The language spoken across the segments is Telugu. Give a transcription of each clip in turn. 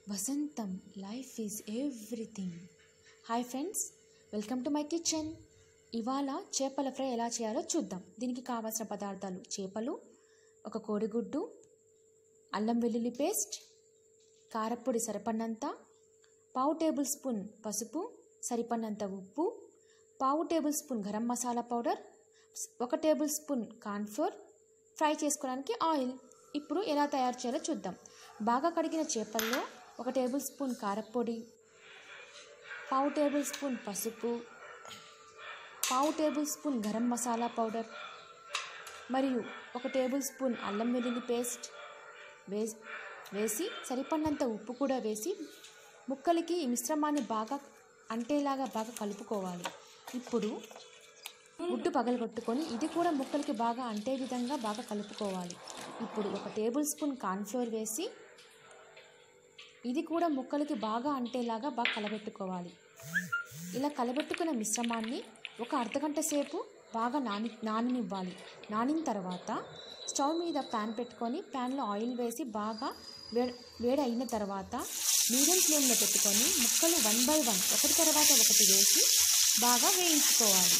వసంతం life is everything hi friends welcome to my kitchen ఇవాళ చేపల ఫ్రై ఎలా చేయాలో చూద్దాం దీనికి కావాల్సిన పదార్థాలు చేపలు ఒక కోడిగుడ్డు అల్లం వెల్లుల్లి పేస్ట్ కారప్పొడి సరిపడినంత పావు టేబుల్ స్పూన్ పసుపు సరిపడినంత ఉప్పు పావు tablespoon garam masala powder ఒక టేబుల్ స్పూన్ కార్న్ఫ్లోర్ ఫ్రై చేసుకోవడానికి ఆయిల్ ఇప్పుడు ఎలా తయారు చేయాలో చూద్దాం బాగా కడిగిన చేపల్లో ఒక టేబుల్ స్పూన్ కారప్పొడి పావు టేబుల్ స్పూన్ పసుపు పావు tablespoon garam masala powder మరియు ఒక టేబుల్ స్పూన్ అల్లం వెల్లుల్లి పేస్ట్ వేసి వేసి సరిపడినంత ఉప్పు కూడా వేసి ముక్కలకి ఈ మిశ్రమాన్ని బాగా అంటేలాగా బాగా కలుపుకోవాలి ఇప్పుడు గుడ్డు పగలగొట్టుకొని ఇది కూడా ముక్కలకి బాగా అంటే విధంగా బాగా కలుపుకోవాలి ఇప్పుడు ఒక టేబుల్ స్పూన్ కార్న్ఫ్లోర్ వేసి ఇది కూడా ముక్కలకి బాగా అంటేలాగా బాగా కలబెట్టుకోవాలి ఇలా కలబెట్టుకున్న మిశ్రమాన్ని ఒక అర్ధగంట సేపు బాగా నాని నాననివ్వాలి నానిన తర్వాత స్టవ్ మీద ప్యాన్ పెట్టుకొని ప్యాన్లో ఆయిల్ వేసి బాగా వేడి వేడి అయిన తర్వాత మీడియం ఫ్లేమ్లో పెట్టుకొని ముక్కలు వన్ బై వన్ ఒకటి తర్వాత ఒకటి వేసి బాగా వేయించుకోవాలి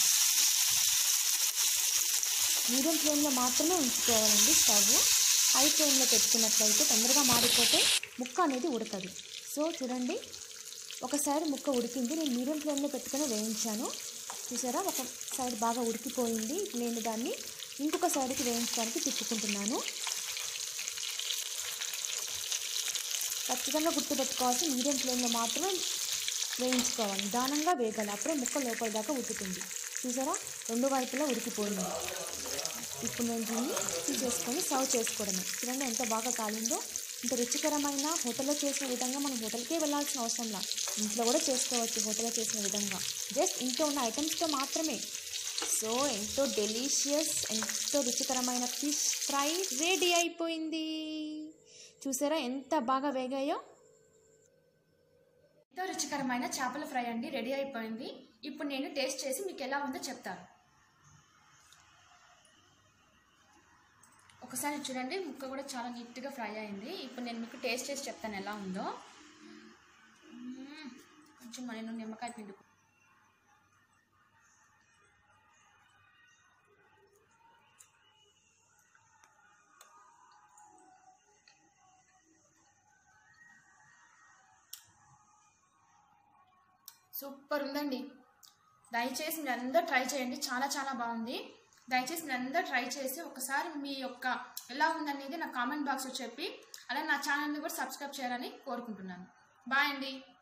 మీడియం ఫ్లేమ్లో మాత్రమే ఉంచుకోవాలండి స్టవ్ హై ఫ్లేమ్లో పెట్టుకున్నట్లయితే తొందరగా మాడిపోతే ముక్క అనేది ఉడకదు సో చూడండి ఒక సైడ్ ముక్క ఉడికింది నేను మీడియం ఫ్లేమ్లో పెట్టుకొని వేయించాను చూసారా ఒక సైడ్ బాగా ఉడికిపోయింది ఇప్పుడు నేను దాన్ని ఇంకొక సైడ్కి వేయించడానికి తిప్పుకుంటున్నాను ఖచ్చితంగా గుర్తుపెట్టుకోవాల్సి మీడియం ఫ్లేమ్లో మాత్రం వేయించుకోవాలి నిదానంగా వేగాలి అప్పుడే ముక్క లోపల దాకా ఉడుకుతుంది చూసారా రెండు వైపులా ఉడికిపోయింది ఇప్పుడు నేను దీన్ని తీసేసుకొని సర్వ్ చేసుకోవడమే చూడండి ఎంత బాగా కాలిందో ఇంత రుచికరమైన హోటల్లో చేసిన విధంగా మనం హోటల్కే వెళ్ళాల్సిన అవసరంలా ఇంట్లో కూడా చేసుకోవచ్చు హోటల్లో చేసిన విధంగా జస్ట్ ఇంట్లో ఉన్న ఐటమ్స్తో మాత్రమే సో ఎంతో డెలీషియస్ ఎంతో రుచికరమైన ఫిష్ ఫ్రై రెడీ అయిపోయింది చూసారా ఎంత బాగా వేగాయో ఎంతో రుచికరమైన చేపల ఫ్రై అండి రెడీ అయిపోయింది ఇప్పుడు నేను టేస్ట్ చేసి మీకు ఎలా ఉందో చెప్తాను ఒకసారి చూడండి ముక్క కూడా చాలా నీట్గా ఫ్రై అయింది ఇప్పుడు నేను మీకు టేస్ట్ చేసి చెప్తాను ఎలా ఉందో మ్మ్. కొంచెం నేను నిమ్మకాయ పిండి సూపర్ ఉందండి దయచేసి మీరు అందరూ ట్రై చేయండి చాలా చాలా బాగుంది దయచేసి మీరు అందరూ ట్రై చేసి ఒకసారి మీ యొక్క ఎలా ఉందనేది నా కామెంట్ బాక్స్లో చెప్పి అలాగే నా ఛానల్ని కూడా సబ్స్క్రైబ్ చేయాలని కోరుకుంటున్నాను బాయ్ అండి